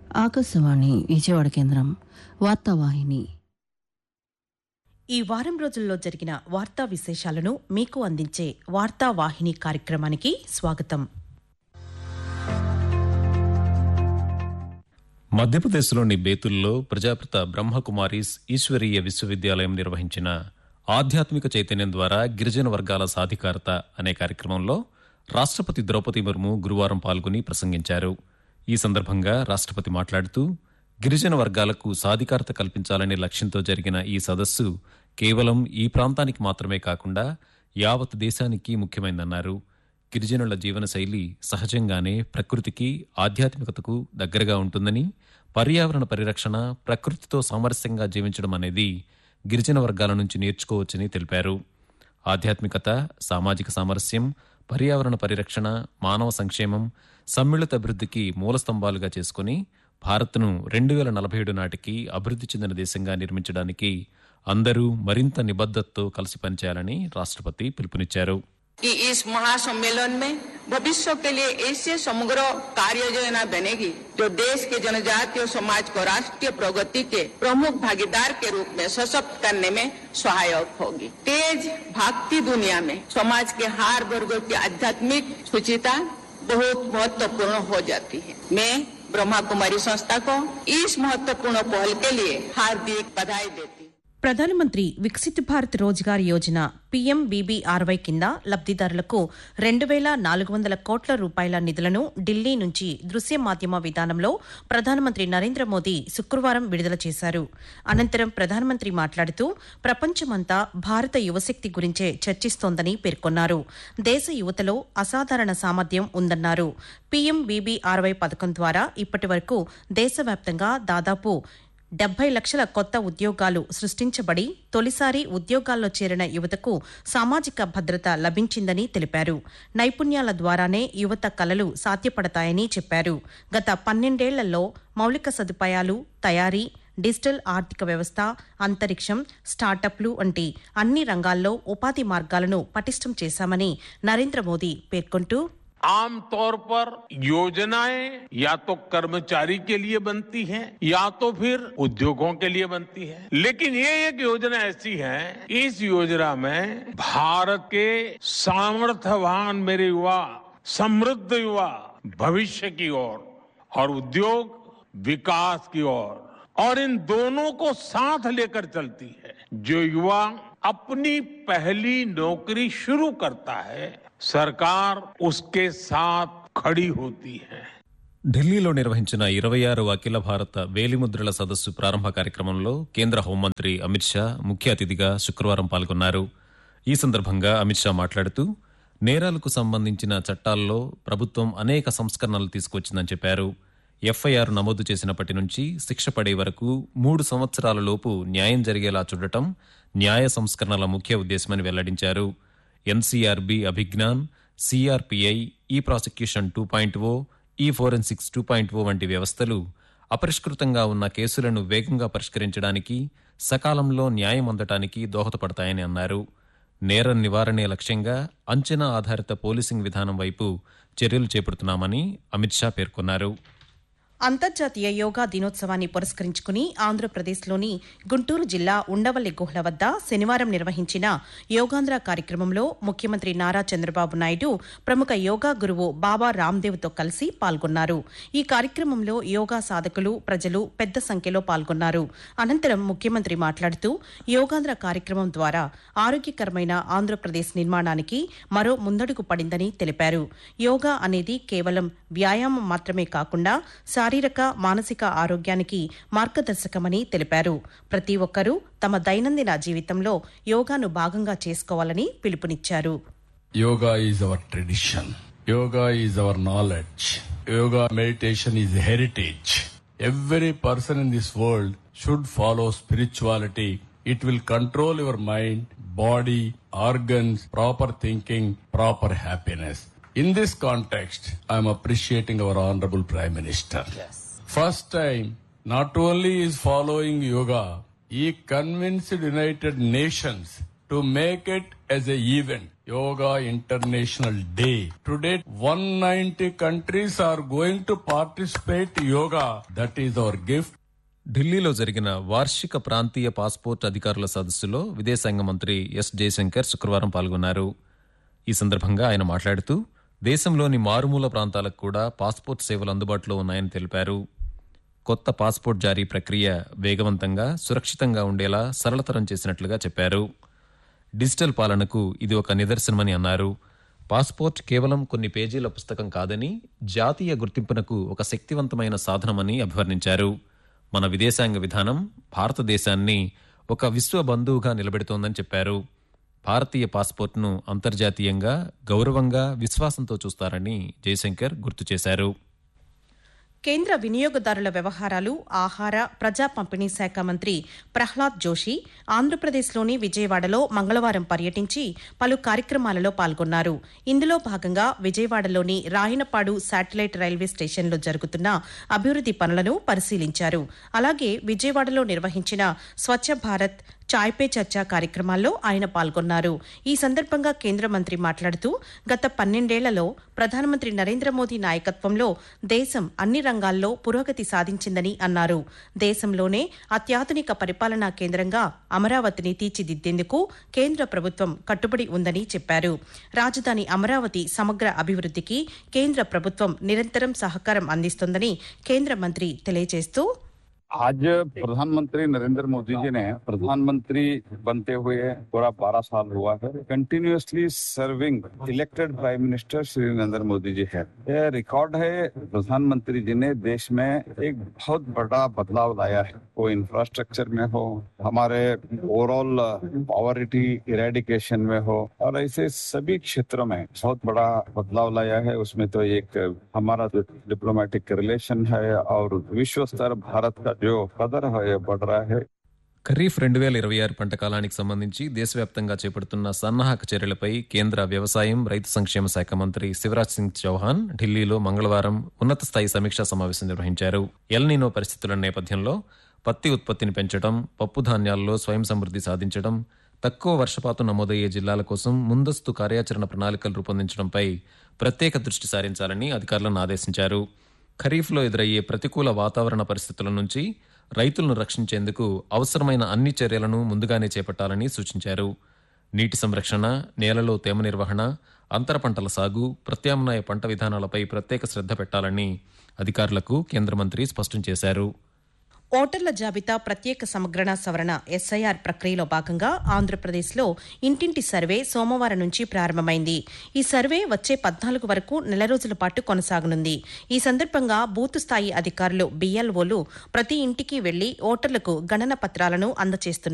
ఆకాశవాణి విజయవాడ కేంద్రం వార్తావాహిని ఈ వారం రోజుల్లో జరిగిన వార్తా విశేషాలను మీకు అందించే వార్తా వాహిని కార్యక్రమానికి స్వాగతం మధ్యప్రదేశ్లోని బేతుల్లో ప్రజాపిత బ్రహ్మకుమారీస్ ఈశ్వరీయ విశ్వవిద్యాలయం నిర్వహించిన ఆధ్యాత్మిక చైతన్యం ద్వారా గిరిజన వర్గాల సాధికారత అనే కార్యక్రమంలో రాష్ట్రపతి ద్రౌపది ముర్ము గురువారం పాల్గొని ప్రసంగించారు ఈ సందర్భంగా రాష్ట్రపతి మాట్లాడుతూ గిరిజన వర్గాలకు సాధికారత కల్పించాలనే లక్ష్యంతో జరిగిన ఈ సదస్సు కేవలం ఈ ప్రాంతానికి మాత్రమే కాకుండా యావత్ దేశానికి ముఖ్యమైందన్నారు గిరిజనుల జీవనశైలి సహజంగానే ప్రకృతికి ఆధ్యాత్మికతకు దగ్గరగా ఉంటుందని పర్యావరణ పరిరక్షణ ప్రకృతితో సామరస్యంగా జీవించడం అనేది గిరిజన వర్గాల నుంచి నేర్చుకోవచ్చని తెలిపారు ఆధ్యాత్మికత సామాజిక సామరస్యం పర్యావరణ పరిరక్షణ మానవ సంక్షేమం సమ్మిళిత అభివృద్ధికి మూలస్తంభాలుగా చేసుకుని భారత్ను రెండు వేల నలభై ఏడు నాటికి అభివృద్ధి చెందిన దేశంగా నిర్మించడానికి అందరూ మరింత నిబద్ధతతో కలిసి పనిచేయాలని రాష్ట్రపతి పిలుపునిచ్చారు कि इस महासम्मेलन में भविष्य के लिए ऐसे समग्र कार्य योजना बनेगी जो देश के जनजातीय समाज को राष्ट्रीय प्रगति के प्रमुख भागीदार के रूप में सशक्त करने में सहायक होगी तेज भागती दुनिया में समाज के हर वर्गों की आध्यात्मिक सुचिता बहुत महत्वपूर्ण हो जाती है मैं ब्रह्मा कुमारी संस्था को इस महत्वपूर्ण पहल के लिए हार्दिक बधाई देती हूँ ప్రధానమంత్రి వికసిత్ భారత్ రోజ్గార్ యోజన పీఎంబీబీఆర్వై కింద లబ్దిదారులకు రెండు వేల నాలుగు వందల కోట్ల రూపాయల నిధులను ఢిల్లీ నుంచి దృశ్య మాధ్యమ విధానంలో ప్రధానమంత్రి నరేంద్ర మోదీ శుక్రవారం విడుదల చేశారు అనంతరం ప్రధానమంత్రి మాట్లాడుతూ ప్రపంచమంతా భారత యువశక్తి గురించే చర్చిస్తోందని పేర్కొన్నారు దేశ యువతలో అసాధారణ సామర్థ్యం ఉందన్నారు పీఎంబీబీఆర్వై పథకం ద్వారా ఇప్పటి వరకు దేశవ్యాప్తంగా దాదాపు డెబ్బై లక్షల కొత్త ఉద్యోగాలు సృష్టించబడి తొలిసారి ఉద్యోగాల్లో చేరిన యువతకు సామాజిక భద్రత లభించిందని తెలిపారు నైపుణ్యాల ద్వారానే యువత కలలు సాధ్యపడతాయని చెప్పారు గత పన్నెండేళ్లలో మౌలిక సదుపాయాలు తయారీ డిజిటల్ ఆర్థిక వ్యవస్థ అంతరిక్షం స్టార్టప్లు వంటి అన్ని రంగాల్లో ఉపాధి మార్గాలను పటిష్టం చేశామని నరేంద్ర మోదీ పేర్కొంటూ आमतौर पर योजनाएं या तो कर्मचारी के लिए बनती हैं या तो फिर उद्योगों के लिए बनती है लेकिन ये एक योजना ऐसी है इस योजना में भारत के सामर्थ्यवान मेरे युवा समृद्ध युवा भविष्य की ओर और उद्योग विकास की ओर और इन दोनों को साथ लेकर चलती है जो युवा अपनी पहली नौकरी शुरू करता है सरकार उसके साथ खड़ी होती है ఢిల్లీలో నిర్వహించిన ఇరవై ఆరు అఖిల భారత వేలిముద్రల సదస్సు ప్రారంభ కార్యక్రమంలో కేంద్ర హోంమంత్రి అమిత్ షా ముఖ్య అతిథిగా శుక్రవారం పాల్గొన్నారు ఈ సందర్భంగా అమిత్ షా మాట్లాడుతూ నేరాలకు సంబంధించిన చట్టాల్లో ప్రభుత్వం అనేక సంస్కరణలు తీసుకొచ్చిందని చెప్పారు ఎఫ్ఐఆర్ నమోదు చేసినప్పటి నుంచి శిక్ష పడే వరకు మూడు సంవత్సరాల లోపు న్యాయం జరిగేలా చూడటం న్యాయ సంస్కరణల ముఖ్య ఉద్దేశమని వెల్లడించారు ఎన్సీఆర్బీ అభిజ్ఞాన్ సిఆర్పిఐ ఈ ప్రాసిక్యూషన్ టూ పాయింట్ ఓ ఈ ఫోరెన్సిక్స్ టూ పాయింట్ ఓ వంటి వ్యవస్థలు అపరిష్కృతంగా ఉన్న కేసులను వేగంగా పరిష్కరించడానికి సకాలంలో న్యాయం అందటానికి దోహదపడతాయని అన్నారు నేర నివారణే లక్ష్యంగా అంచనా ఆధారిత పోలీసింగ్ విధానం వైపు చర్యలు చేపడుతున్నామని అమిత్ షా పేర్కొన్నారు అంతర్జాతీయ యోగా దినోత్సవాన్ని పురస్కరించుకుని ఆంధ్రప్రదేశ్లోని గుంటూరు జిల్లా ఉండవల్లి గుహల వద్ద శనివారం నిర్వహించిన యోగాంధ్ర కార్యక్రమంలో ముఖ్యమంత్రి నారా చంద్రబాబు నాయుడు ప్రముఖ యోగా గురువు బాబా రామ్దేవ్తో కలిసి పాల్గొన్నారు ఈ కార్యక్రమంలో యోగా సాధకులు ప్రజలు పెద్ద సంఖ్యలో పాల్గొన్నారు అనంతరం ముఖ్యమంత్రి మాట్లాడుతూ యోగాంధ్ర కార్యక్రమం ద్వారా ఆరోగ్యకరమైన ఆంధ్రప్రదేశ్ నిర్మాణానికి మరో ముందడుగు పడిందని తెలిపారు యోగా అనేది కేవలం వ్యాయామం మాత్రమే కాకుండా శారీరక మానసిక ఆరోగ్యానికి మార్గదర్శకమని తెలిపారు ప్రతి ఒక్కరూ తమ దైనందిన జీవితంలో యోగాను భాగంగా చేసుకోవాలని పిలుపునిచ్చారు Yoga is our tradition. Yoga is our knowledge. Yoga meditation is heritage. Every person in this world should follow spirituality. It will control your mind, body, organs, proper thinking, proper happiness. In this context, I am appreciating our Honorable Prime Minister. First time, not only is following yoga, he convinced United Nations to make it as a event. Yoga International Day. Today, 190 countries are going to participate yoga. That is our gift. ఢిల్లీలో జరిగిన వార్షిక ప్రాంతీయ passport అధికారుల సదస్సులో విదేశాంగ మంత్రి yes Jayashankar శుక్రవారం పాల్గొన్నారు ఈ సందర్భంగా ఆయన మాట్లాడుతూ దేశంలోని మారుమూల ప్రాంతాలకు కూడా పాస్పోర్ట్ సేవలు అందుబాటులో ఉన్నాయని తెలిపారు కొత్త పాస్పోర్ట్ జారీ ప్రక్రియ వేగవంతంగా సురక్షితంగా ఉండేలా సరళతరం చేసినట్లుగా చెప్పారు డిజిటల్ పాలనకు ఇది ఒక నిదర్శనమని అన్నారు పాస్పోర్ట్ కేవలం కొన్ని పేజీల పుస్తకం కాదని జాతీయ గుర్తింపునకు ఒక శక్తివంతమైన సాధనమని అభివర్ణించారు మన విదేశాంగ విధానం భారతదేశాన్ని ఒక విశ్వ బంధువుగా నిలబెడుతోందని చెప్పారు భారతీయ పాస్పోర్ట్ను అంతర్జాతీయంగా గౌరవంగా విశ్వాసంతో చూస్తారని జయశంకర్ గుర్తు చేశారు కేంద్ర వినియోగదారుల వ్యవహారాలు ఆహార ప్రజా పంపిణీ శాఖ మంత్రి ప్రహ్లాద్ జోషి ఆంధ్రప్రదేశ్లోని విజయవాడలో మంగళవారం పర్యటించి పలు కార్యక్రమాలలో పాల్గొన్నారు ఇందులో భాగంగా విజయవాడలోని రాయనపాడు శాటిలైట్ రైల్వే స్టేషన్లో జరుగుతున్న అభివృద్ది పనులను పరిశీలించారు అలాగే విజయవాడలో నిర్వహించిన స్వచ్ఛ భారత్ చాయ్ పే చర్చా కార్యక్రమాల్లో ఆయన పాల్గొన్నారు ఈ సందర్భంగా కేంద్ర మంత్రి మాట్లాడుతూ గత పన్నెండేళ్లలో ప్రధానమంత్రి నరేంద్ర మోదీ నాయకత్వంలో దేశం అన్ని రంగాల్లో పురోగతి సాధించిందని అన్నారు దేశంలోనే అత్యాధునిక పరిపాలనా కేంద్రంగా అమరావతిని తీర్చిదిద్దేందుకు కేంద్ర ప్రభుత్వం కట్టుబడి ఉందని చెప్పారు రాజధాని అమరావతి సమగ్ర అభివృద్ధికి కేంద్ర ప్రభుత్వం నిరంతరం సహకారం అందిస్తోందని కేంద్ర మంత్రి తెలియజేస్తూ आज प्रधानमंत्री नरेंद्र मोदी जी ने प्रधानमंत्री बनते हुए पूरा बारह साल हुआ है continuously serving elected prime minister Shri Narendra Modi ji है यह रिकॉर्ड है प्रधानमंत्री जी ने देश में एक बहुत बड़ा बदलाव लाया है वो इंफ्रास्ट्रक्चर में हो हमारे ओवरऑल पॉवर्टी इरेडिकेशन में हो और ऐसे सभी क्षेत्रों में बहुत बड़ा बदलाव लाया है उसमें तो एक हमारा जो डिप्लोमेटिक रिलेशन है और विश्व स्तर भारत का जो कदर है ये बढ़ रहा है ఖరీఫ్ రెండు వేల ఇరవై ఆరు పంట కాలానికి సంబంధించి దేశవ్యాప్తంగా చేపడుతున్న సన్నాహక చర్యలపై కేంద్ర వ్యవసాయం రైతు సంక్షేమ శాఖ మంత్రి శివరాజ్ సింగ్ చౌహాన్ ఢిల్లీలో మంగళవారం ఉన్నత స్థాయి సమీక్షా సమావేశం నిర్వహించారు ఎల్నీనో పరిస్థితుల నేపథ్యంలో పత్తి ఉత్పత్తిని పెంచడం పప్పు ధాన్యాల్లో స్వయం సమృద్ధి సాధించడం తక్కువ వర్షపాతం నమోదయ్యే జిల్లాల కోసం ముందస్తు కార్యాచరణ ప్రణాళికలు రూపొందించడంపై ప్రత్యేక దృష్టి సారించాలని అధికారులను ఆదేశించారు ఖరీఫ్లో ఎదురయ్యే ప్రతికూల వాతావరణ పరిస్థితుల నుంచి రైతులను రక్షించేందుకు అవసరమైన అన్ని చర్యలను ముందుగానే చేపట్టాలని సూచించారు నీటి సంరక్షణ నేలలో తేమ నిర్వహణ అంతర పంటల సాగు ప్రత్యామ్నాయ పంట విధానాలపై ప్రత్యేక శ్రద్ధ పెట్టాలని అధికారులకు కేంద్ర మంత్రి స్పష్టం చేశారు ఓటర్ల జాబితా ప్రత్యేక సమగ్రణ సవరణ ఎస్ఐఆర్ ప్రక్రియలో భాగంగా ఆంధ్రప్రదేశ్లో ఇంటింటి సర్వే సోమవారం నుంచి ప్రారంభమైంది ఈ సర్వే వచ్చే పద్నాలుగు వరకు నెల రోజుల పాటు కొనసాగనుంది ఈ సందర్భంగా బూత్ స్థాయి అధికారులు బిఎల్ఓలు ప్రతి ఇంటికి వెళ్లి ఓటర్లకు గణన పత్రాలను అందజేస్తున్నారు